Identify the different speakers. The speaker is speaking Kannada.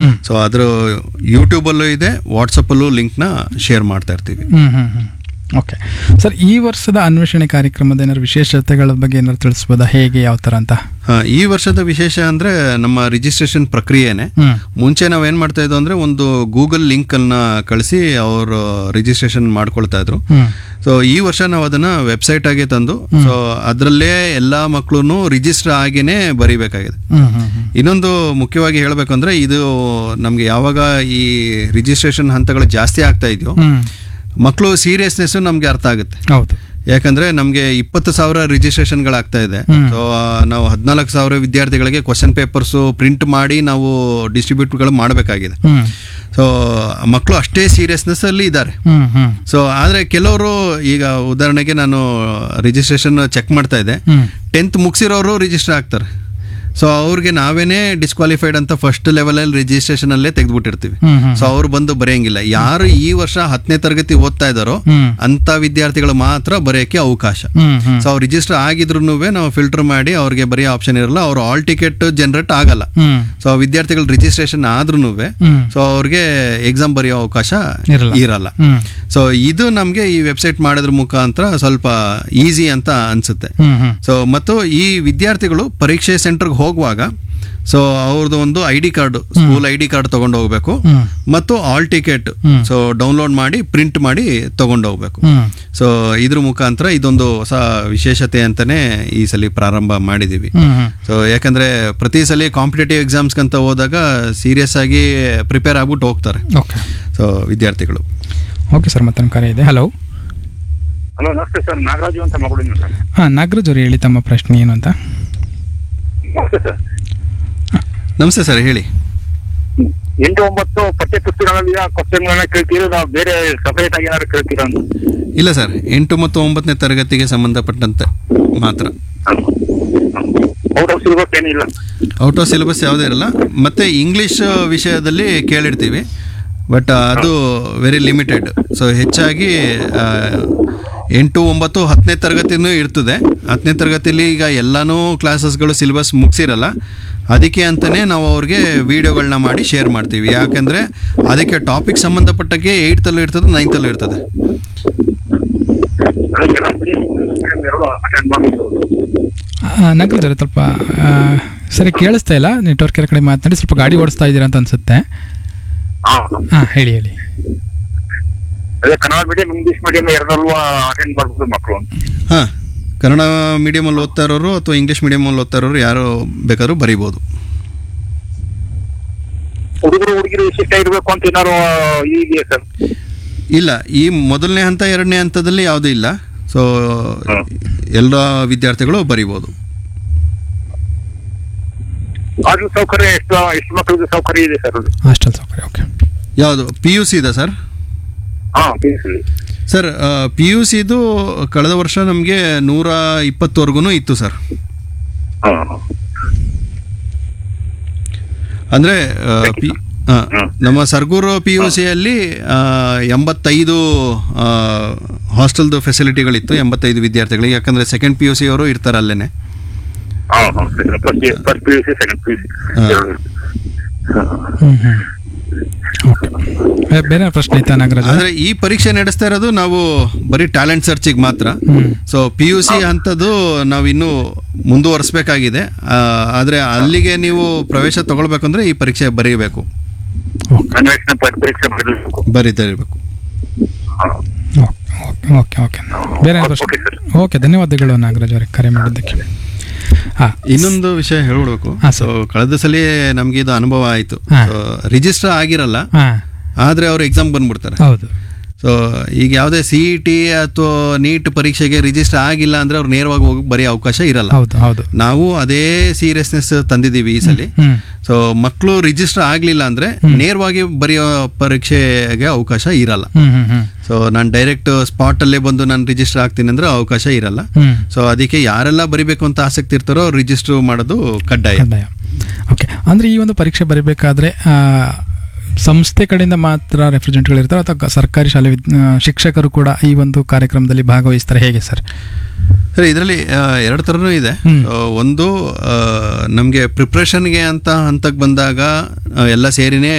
Speaker 1: ಸೊ ಅದ್ರ ಯೂಟ್ಯೂಬಲ್ಲೂ ಇದೆ ವಾಟ್ಸಪ್ಪಲ್ಲೂ ಲಿಂಕ್ನ ಶೇರ್ ಮಾಡ್ತಾ ಇರ್ತೀವಿ
Speaker 2: ಹ್ಮ್ ಹ್ಮ್ ಹ್ಮ್ ಓಕೆ ಸರ್ ಈ ವರ್ಷದ ಅನ್ವೇಷಣೆ ಕಾರ್ಯಕ್ರಮದ ಏನಾದ್ರು ವಿಶೇಷತೆಗಳ ಬಗ್ಗೆ ಏನಾದ್ರು ತಿಳಿಸ್ಬೋದಾ ಹೇಗೆ ಯಾವ ಥರ ಅಂತ
Speaker 1: ಹಾ, ಈ ವರ್ಷದ ವಿಶೇಷ ಅಂದ್ರೆ ನಮ್ಮ ರಿಜಿಸ್ಟ್ರೇಷನ್ ಪ್ರಕ್ರಿಯೆನೆ
Speaker 2: ಹ್ಮ್
Speaker 1: ಮುಂಚೆ ನಾವು ಏನ್ ಮಾಡ್ತಾ ಇದ್ವು ಅಂದ್ರೆ ಒಂದು ಗೂಗಲ್ ಲಿಂಕ್ ಅನ್ನ ಕಳಿಸಿ ಅವರು ರಿಜಿಸ್ಟ್ರೇಷನ್ ಮಾಡ್ಕೊಳ್ತಾ ಇದ್ರು
Speaker 2: ಹ್ಮ್
Speaker 1: ಸೊ ಈ ವರ್ಷ ನಾವು ಅದನ್ನ ವೆಬ್ಸೈಟ್ ಆಗಿ ತಂದು ಸೊ ಅದರಲ್ಲೇ ಎಲ್ಲಾ ಮಕ್ಕಳು ರಿಜಿಸ್ಟರ್ ಆಗಿನೇ ಬರಿಬೇಕಾಗಿದೆ
Speaker 2: ಹ್ಮ್ ಹ್ಮ್ ಹ್ಮ್
Speaker 1: ಇನ್ನೊಂದು ಮುಖ್ಯವಾಗಿ ಹೇಳಬೇಕು ಅಂದ್ರೆ ಇದು ನಮ್ಗೆ ಯಾವಾಗ ಈ ರಿಜಿಸ್ಟ್ರೇಷನ್ ಹಂತಗಳು ಜಾಸ್ತಿ ಆಗ್ತಾ ಇದೆಯೋ
Speaker 2: ಹ್ಮ್
Speaker 1: ಮಕ್ಕಳು ಸೀರಿಯಸ್ನೆಸ್ ನಮ್ಗೆ ಅರ್ಥ ಆಗುತ್ತೆ
Speaker 2: ಹೌದು
Speaker 1: ಯಾಕಂದ್ರೆ ನಮ್ಗೆ ಇಪ್ಪತ್ತು ಸಾವಿರ ರಿಜಿಸ್ಟ್ರೇಷನ್ಗಳಾಗ್ತಾ ಇದೆ
Speaker 2: ಹ್ಮ್.
Speaker 1: ಸೊ ನಾವು ಹದಿನಾಲ್ಕು ಸಾವಿರ ವಿದ್ಯಾರ್ಥಿಗಳಿಗೆ ಕ್ವಶನ್ ಪೇಪರ್ಸು ಪ್ರಿಂಟ್ ಮಾಡಿ ನಾವು ಡಿಸ್ಟ್ರಿಬ್ಯೂಟ್ಗಳು ಮಾಡಬೇಕಾಗಿದೆ
Speaker 2: ಹ್ಮ್
Speaker 1: ಸೊ ಮಕ್ಕಳು ಅಷ್ಟೇ ಸೀರಿಯಸ್ನೆಸ್ ಅಲ್ಲಿ ಇದ್ದಾರೆ
Speaker 2: ಹ್ಮ್ ಹ್ಮ್
Speaker 1: ಸೊ ಆದರೆ ಕೆಲವರು ಈಗ ಉದಾಹರಣೆಗೆ ನಾನು ರಿಜಿಸ್ಟ್ರೇಷನ್ ಚೆಕ್ ಮಾಡ್ತಾ ಇದ್ದೆ
Speaker 2: ಹ್ಮ್
Speaker 1: ಟೆಂತ್ ಮುಗಿಸಿರೋರು ರಿಜಿಸ್ಟರ್ ಆಗ್ತಾರೆ ಸೊ ಅವ್ರಿಗೆ ನಾವೇನೇ ಡಿಸ್ಕ್ವಾಲಿಫೈಡ್ ಅಂತ ಫಸ್ಟ್ ಲೆವೆಲಲ್ಲಿ ರಿಜಿಸ್ಟ್ರೇಷನ್ ಅಲ್ಲೇ ತೆಗೆದ್ಬಿಟ್ಟಿರ್ತೀವಿ
Speaker 2: ಹ್ಮ್ ಹ್ಮ್
Speaker 1: ಸೊ ಅವ್ರು ಬಂದು ಬರೆಯಂಗಿಲ್ಲ ಯಾರು ಈ ವರ್ಷ ಹತ್ತನೇ ತರಗತಿ ಓದ್ತಾ ಇದ್ದಾರೋ
Speaker 2: ಹ್ಮ್
Speaker 1: ಅಂತ ವಿದ್ಯಾರ್ಥಿಗಳು ಮಾತ್ರ ಬರೆಯಕ್ಕೆ ಅವಕಾಶ
Speaker 2: ಹ್ಮ್ ಹ್ಮ್
Speaker 1: ಸೊ ಅವ್ರು ರಿಜಿಸ್ಟರ್ ಆಗಿದ್ರು ನಾವು ಫಿಲ್ಟರ್ ಮಾಡಿ ಅವ್ರಿಗೆ ಬರೆಯೋ ಆಪ್ಷನ್ ಇರಲ್ಲ ಅವ್ರು ಆಲ್ ಟಿಕೆಟ್ ಜನರೇಟ್ ಆಗಲ್ಲ
Speaker 2: ಹ್ಮ್
Speaker 1: ಸೊ ವಿದ್ಯಾರ್ಥಿಗಳು ರಿಜಿಸ್ಟ್ರೇಷನ್ ಆದ್ರೂ
Speaker 2: ಹ್ಮ್
Speaker 1: ಸೊ ಅವ್ರಿಗೆ ಎಕ್ಸಾಮ್ ಬರೆಯೋ ಅವಕಾಶ
Speaker 2: ಇರಲ್ಲ.
Speaker 1: ಇರಲ್ಲ
Speaker 2: ಹ್ಮ್
Speaker 1: ಸೊ ಇದು ನಮಗೆ ಈ ವೆಬ್ಸೈಟ್ ಮಾಡೋದ್ರ ಮುಖಾಂತರ ಸ್ವಲ್ಪ ಈಸಿ ಅಂತ ಅನ್ಸುತ್ತೆ
Speaker 2: ಹ್ಮ್ ಹ್ಮ್
Speaker 1: ಸೊ ಮತ್ತು ಈ ವಿದ್ಯಾರ್ಥಿಗಳು ಪರೀಕ್ಷೆ ಸೆಂಟರ್ಗೆ ಹೋಗುವಾಗ ಸೊ ಅವ್ರದ್ದು ಒಂದು I D card school I D card ತಗೊಂಡು ಹೋಗ್ಬೇಕು
Speaker 2: ಹ್ಮ್
Speaker 1: ಮತ್ತು hall ticket
Speaker 2: hmm.
Speaker 1: So download ಮಾಡಿ ಪ್ರಿಂಟ್ ಮಾಡಿ ತಗೊಂಡು ಹೋಗ್ಬೇಕು
Speaker 2: ಹ್ಮ್
Speaker 1: ಸೊ ಇದ್ರ ಮುಖಾಂತರ ಇದೊಂದು ಹೊಸ ವಿಶೇಷತೆ ಅಂತಾನೆ ಈ ಸಲ ಪ್ರಾರಂಭ ಮಾಡಿದೀವಿ
Speaker 2: ಹ್ಮ್ ಹ್ಮ್
Speaker 1: ಸೊ ಯಾಕಂದ್ರೆ ಪ್ರತಿ ಸಲ ಕಾಂಪಿಟೇಟಿವ್ ಎಕ್ಸಾಮ್ಸ್ಗಂತ ಹೋದಾಗ ಸೀರಿಯಸ್ ಆಗಿ ಪ್ರಿಪೇರ್ ಆಗ್ಬಿಟ್ಟು ಹೋಗ್ತಾರೆ
Speaker 2: ಓಕೆ
Speaker 1: ಸೊ ವಿದ್ಯಾರ್ಥಿಗಳು
Speaker 2: ಓಕೆ ಸರ್ ಮತ್ತೊಂದು ಕರೆ ಇದೆ ಹಲೋ
Speaker 3: ಹಲೋ ನಮಸ್ತೆ ಸರ್ ನಾಗರಾಜು ಅಂತ ಮಗಳಿಂದ ಸರ್
Speaker 2: ಹಾಂ ನಾಗರಾಜ್ ಅವರು ಹೇಳಿ ತಮ್ಮ ಪ್ರಶ್ನೆ ಏನು ಅಂತ
Speaker 3: ನಮಸ್ತೆ ಸರ್
Speaker 1: ನಮಸ್ತೆ ಸರ್ ಹೇಳಿ
Speaker 3: ಹ್ಮ್. ಎಂಟು ಒಂಬತ್ತು ಪಠ್ಯ ಪುಸ್ತಕಗಳಲ್ಲಿ ಕ್ವಶನ್ಗಳನ್ನ ಕೇಳ್ತೀರಾ ನಾವು ಬೇರೆ ಸಪರೇಟ್ ಆಗಿ ಏನಾದ್ರು ಕೇಳ್ತೀರಾ ಅಂತ
Speaker 1: ಇಲ್ಲ ಸರ್ ಎಂಟು ಮತ್ತು ಒಂಬತ್ತನೇ ತರಗತಿಗೆ ಸಂಬಂಧಪಟ್ಟಂತೆ ಮಾತ್ರ
Speaker 3: ಔಟ್ ಆಫ್ ಸಿಲೆಬಸ್ ಏನಿಲ್ಲ
Speaker 1: ಔಟ್ ಆಫ್ ಸಿಲೆಬಸ್ ಯಾವುದೇ ಇರಲ್ಲ ಮತ್ತೆ ಇಂಗ್ಲಿಷ್ ವಿಷಯದಲ್ಲಿ ಕೇಳಿರ್ತೀವಿ ಬಟ್ ಅದು ವೆರಿ ಲಿಮಿಟೆಡ್ ಸೊ ಹೆಚ್ಚಾಗಿ ಆ, ಎಂಟು ಒಂಬತ್ತು ಹತ್ತನೇ ತರಗತಿನೂ ಇರ್ತದೆ ಹತ್ತನೇ ತರಗತಿಲಿ ಈಗ ಎಲ್ಲಾನು ಕ್ಲಾಸಸ್ಗಳು ಸಿಲೆಬಸ್ ಮುಗಿಸಿರಲ್ಲ ಅದಕ್ಕೆ ಅಂತಲೇ ನಾವು ಅವ್ರಿಗೆ ವಿಡಿಯೋಗಳನ್ನ ಮಾಡಿ ಶೇರ್ ಮಾಡ್ತೀವಿ ಯಾಕಂದರೆ ಅದಕ್ಕೆ ಟಾಪಿಕ್ ಸಂಬಂಧಪಟ್ಟಕ್ಕೆ ಏಯ್ತಲ್ಲೂ ಇರ್ತದೆ ನೈನ್ತಲ್ಲೂ ಇರ್ತದೆ
Speaker 3: ಅದಕ್ಕೆ ನಾವು ಎರಡು ಅಟೆಂಡ್ ಮಾಡಬಹುದು
Speaker 2: ನಾಗರಾಜ್ ಅವರೇ ಸ್ವಲ್ಪ ಆ, ಸರಿ ಕೇಳಿಸ್ತಾ ಇಲ್ಲ ನೆಟ್ವರ್ಕ್ ಕಡೆ ಮಾತನಾಡಿ ಸ್ವಲ್ಪ ಗಾಡಿ ಓಡಿಸ್ತಾ ಇದ್ದೀರಾ ಅಂತ ಅನ್ಸುತ್ತೆ
Speaker 3: ಹಾ
Speaker 2: ಹಾಂ ಹೇಳಿ ಹೇಳಿ
Speaker 3: ಅದೇ ಕನ್ನಡ ಮೀಡಿಯಂ ಇಂಗ್ಲಿಷ್ ಮೀಡಿಯಂ ಎರಡರಲ್ಲೂ ಅಟೆಂಡ್ ಮಾಡ್ಬೋದು ಮಕ್ಕಳು ಅಂತ
Speaker 1: ಹಾಂ ಕನ್ನಡ ಮೀಡಿಯಮಲ್ಲಿ ಓದ್ತಾ ಇರೋರು ಅಥವಾ ಇಂಗ್ಲೀಷ್ ಮೀಡಿಯಮಲ್ಲಿ ಓದ್ತಾ ಇರೋರು ಯಾರು ಬೇಕಾದ್ರೂ ಬರಿಬೋದು
Speaker 3: ಹುಡುಗರು ಹುಡುಗಿರು ವಿಶಿಷ್ಟ ಇರಬೇಕು ಅಂತ ಏನಾರು ಇದೆಯಾ ಸರ್
Speaker 1: ಇಲ್ಲ ಈ ಮೊದಲನೇ ಹಂತ ಎರಡನೇ ಹಂತದಲ್ಲಿ ಯಾವುದೂ ಇಲ್ಲ ಸೊ
Speaker 3: ಹ್ಮ್.
Speaker 1: ಎಲ್ಲ ವಿದ್ಯಾರ್ಥಿಗಳು ಬರಿಬೋದು
Speaker 3: ಆದ್ರೂ ಸೌಕರ್ಯ ಎಷ್ಟು ಎಷ್ಟು ಮಕ್ಕಳಿಗೆ ಸೌಕರ್ಯ ಇದೆ ಸರ್ ಅದು
Speaker 2: ಹಾಸ್ಟೆಲ್ ಸೌಕರ್ಯ ಓಕೆ
Speaker 1: ಯಾವುದು ಪಿ ಯು ಸಿ ಇದೆ ಸರ್
Speaker 3: ಹಾ ಪೀಸ್ಲಿ
Speaker 1: ಸರ್ ಪಿ ಯು ಸಿದು ಕಳೆದ ವರ್ಷ ನಮಗೆ ನೂರ ಇಪ್ಪತ್ತವರೆಗೂ ಇತ್ತು ಸರ್
Speaker 3: ಹಾ
Speaker 1: ಅಂದರೆ ಪಿ ಆ,
Speaker 3: ಹ್ಮ್.
Speaker 1: ನಮ್ಮ ಸರ್ಗೂರು ಪಿ ಯು ಸಿಯಲ್ಲಿ ಎಂಬತ್ತೈದು ಹಾಸ್ಟೆಲ್ದು ಫೆಸಿಲಿಟಿಗಳಿತ್ತು ಎಂಬತ್ತೈದು ವಿದ್ಯಾರ್ಥಿಗಳಿಗೆ ಯಾಕಂದರೆ ಸೆಕೆಂಡ್ ಪಿ ಯು ಸಿ ಅವರು ಇರ್ತಾರೆ ಅಲ್ಲೇ
Speaker 3: ಹಾ first first P U C second P U C
Speaker 1: ಹಾ.
Speaker 2: ಹ್ಞೂ ಹ್ಞೂ ಓಕೆ ಬೇರೆ ಪ್ರಶ್ನೆ ಇತ್ತಾ ನಾಗರಾಜ್ ಅವರೇ?
Speaker 1: ಆದರೆ ಈ ಪರೀಕ್ಷೆ ನಡೆಸ್ತಾ ಇರೋದು ನಾವು ಬರೀ ಟ್ಯಾಲೆಂಟ್ ಸರ್ಚಿಗೆ ಮಾತ್ರ
Speaker 2: hmm
Speaker 1: so P U C ಅಂಥದ್ದು ನಾವು ಇನ್ನೂ ಮುಂದುವರಿಸಬೇಕಾಗಿದೆ ಆದರೆ ಅಲ್ಲಿಗೆ ನೀವು ಪ್ರವೇಶ ತಗೊಳ್ಬೇಕಂದ್ರೆ ಈ ಪರೀಕ್ಷೆ ಬರೀಬೇಕು
Speaker 2: ಓಕೆ
Speaker 3: ಅನ್ವೇಷಣೆ ಪ- ಪರೀಕ್ಷೆ ಬರಬೇಕು
Speaker 1: ಬರೀತಾ ಇರಬೇಕು
Speaker 2: ಓಕೆ ಓಕೆ ಓಕೆ ಬೇರೆ ಏನ್ ಪ್ರಶ್ನೆ
Speaker 3: ಓಕೆ ಸರ್
Speaker 2: ಓಕೆ ಧನ್ಯವಾದಗಳು ನಾಗರಾಜ್ ಅವರೇ ಕರೆ ಮಾಡಿದ್ದಕ್ಕೆ ಹಾಂ
Speaker 1: ಇನ್ನೊಂದು ವಿಷಯ ಹೇಳ್ಬಿಡ್ಬೇಕು
Speaker 2: ಹಾ,
Speaker 1: ಸೊ ಕಳೆದ ಸಲ ನಮ್ಗೆ ಇದು ಅನುಭವ ಆಯಿತು
Speaker 2: ಹಾ.
Speaker 1: ಸೊ ರಿಜಿಸ್ಟರ್ ಆಗಿರಲ್ಲ
Speaker 2: ಹಾಂ
Speaker 1: ಆದರೆ ಅವ್ರು ಎಕ್ಸಾಮ್ ಬಂದ್ಬಿಡ್ತಾರೆ
Speaker 2: ಹೌದು
Speaker 1: ಸೊ ಈಗ ಯಾವುದೇ ಸಿ ಇ ಟಿ ಅಥವಾ ನೀಟ್ ಪರೀಕ್ಷೆಗೆ ರಿಜಿಸ್ಟರ್ ಆಗಿಲ್ಲ ಅಂದ್ರೆ ಅವ್ರು ನೇರವಾಗಿ ಹೋಗಿ ಬರೆಯೋ ಅವಕಾಶ ಇರಲ್ಲ
Speaker 2: ಹೌದು ಹೌದು
Speaker 1: ನಾವು ಅದೇ ಸೀರಿಯಸ್ನೆಸ್ ತಂದಿದ್ದೀವಿ ಈ ಸಲ
Speaker 2: ಹ್ಮ್
Speaker 1: ಸೊ ಮಕ್ಕಳು ರಿಜಿಸ್ಟರ್ ಆಗಲಿಲ್ಲ ಅಂದ್ರೆ ನೇರವಾಗಿ ಬರೆಯೋ ಪರೀಕ್ಷೆಗೆ ಅವಕಾಶ ಇರಲ್ಲ
Speaker 2: ಹ್ಮ್ ಹ್ಮ್ ಹ್ಮ್
Speaker 1: ಸೊ ನಾನು ಡೈರೆಕ್ಟ್ ಸ್ಪಾಟ್ ಅಲ್ಲೇ ಬಂದು ನಾನು ರಿಜಿಸ್ಟರ್ ಆಗ್ತೀನಿ ಅಂದ್ರೆ ಅವಕಾಶ ಇರಲ್ಲ
Speaker 2: ಹ್ಮ್
Speaker 1: ಸೊ ಅದಕ್ಕೆ ಯಾರೆಲ್ಲ ಬರಿಬೇಕು ಅಂತ ಆಸಕ್ತಿ ಇರ್ತಾರೋ ರಿಜಿಸ್ಟರ್ ಮಾಡೋದು ಕಡ್ಡಾಯ
Speaker 2: ಕಡ್ಡಾಯ ಓಕೆ ಅಂದ್ರೆ ಈ ಒಂದು ಪರೀಕ್ಷೆ ಬರೀಬೇಕಾದ್ರೆ ಆ, ಸಂಸ್ಥೆ ಕಡೆಯಿಂದ ಮಾತ್ರ ರೆಫ್ರಿಜೆಂಟ್ಗಳು ಇರ್ತಾರೆ ಅಥವಾ ಸರ್ಕಾರಿ ಶಾಲೆ ವಿದ್- ಆ, ಶಿಕ್ಷಕರು ಕೂಡ ಈ ಒಂದು ಕಾರ್ಯಕ್ರಮದಲ್ಲಿ ಭಾಗವಹಿಸ್ತಾರೆ ಹೇಗೆ ಸರ್
Speaker 1: ಸರ್ ಇದರಲ್ಲಿ ಎರಡು ಥರನೂ ಇದೆ
Speaker 2: ಹ್ಮ್.
Speaker 1: ಆ, ಒಂದು ನಮಗೆ ಪ್ರಿಪ್ರೇಷನ್ಗೆ ಅಂತ ಹಂತಕ್ಕೆ ಬಂದಾಗ ಆ, ಎಲ್ಲ ಸೇರಿನೇ